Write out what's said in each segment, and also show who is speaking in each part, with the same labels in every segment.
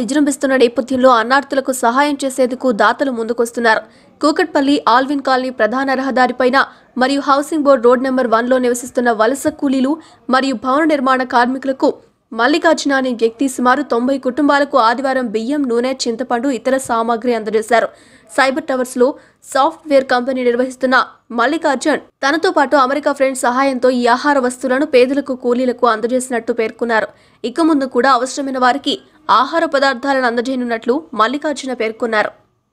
Speaker 1: విజృంభిస్తున్న నేపథ్యంలో అన్నార్థులకు సహాయం చేసేందుకు దాతలు ముందుకొస్తున్నారు కూకట్పల్లి ఆల్విన్ కాలనీ ప్రధాన రహదారిపైన మరియు హౌసింగ్ బోర్డు రోడ్ నెంబర్ వన్లో నివసిస్తున్న వలస కూలీలు మరియు భవన నిర్మాణ కార్మికులకు మల్లికార్జున అనే వ్యక్తి సుమారు తొంభై కుటుంబాలకు ఆదివారం బియ్యం నూనె చింతపండు ఇతర సామాగ్రి అందజేశారు సైబర్ టవర్స్ లో సాఫ్ట్వేర్ కంపెనీ నిర్వహిస్తున్న మల్లికార్జున్ తనతో పాటు అమెరికా ఫ్రెండ్స్ సహాయంతో ఈ ఆహార వస్తువులను పేదలకు కూలీలకు అందజేసినట్టు పేర్కొన్నారు ఇక ముందు కూడా అవసరమైన వారికి ఆహార పదార్థాలను అందజేయనున్నట్లు మల్లికార్జున పేర్కొన్నారు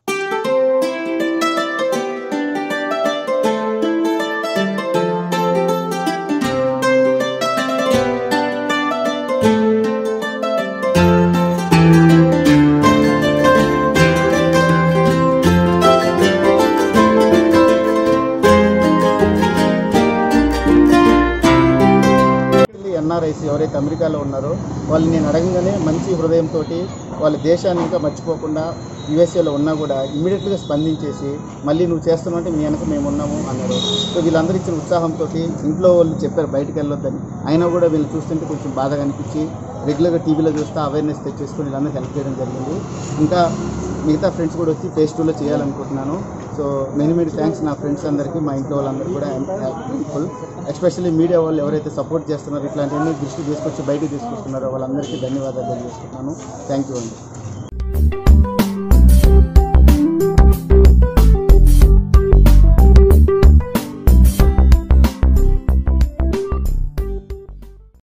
Speaker 2: ఎన్ఆర్ఐసి ఎవరైతే అమెరికాలో ఉన్నారో వాళ్ళు నేను అడగగానే మంచి హృదయంతో వాళ్ళ దేశాన్ని ఇంకా మర్చిపోకుండా యుఎస్ఏలో ఉన్నా కూడా ఇమీడియట్గా స్పందించేసి మళ్ళీ నువ్వు చేస్తున్నావు అంటే మీ వెనక మేము ఉన్నాము అన్నారు సో వీళ్ళందరూ ఇచ్చిన ఉత్సాహంతో ఇంట్లో వాళ్ళు చెప్పారు బయటకు వెళ్ళొద్దని అయినా కూడా వీళ్ళు చూస్తుంటే కొంచెం బాధగా అనిపించి రెగ్యులర్గా టీవీలో చూస్తే అవేర్నెస్ తెచ్చేసుకొని వీళ్ళందరూ హెల్ప్ చేయడం జరిగింది ఇంకా మిగతా ఫ్రెండ్స్ కూడా వచ్చి ఫేస్ టూలో చేయాలనుకుంటున్నాను సో మెనీ మెనీ థ్యాంక్స్ నా ఫ్రెండ్స్ అందరికీ మా ఇంట్లో వాళ్ళందరూ కూడా థ్యాంక్ఫుల్ ఎస్పెషల్లీ మీడియా వాళ్ళు ఎవరైతే సపోర్ట్ చేస్తున్నారో ఇట్లాంటివన్నీ దృష్టి తీసుకొచ్చి బయటకు తీసుకొస్తున్నారో వాళ్ళందరికీ ధన్యవాదాలు తెలియజేస్తున్నాను థ్యాంక్ యూ అండి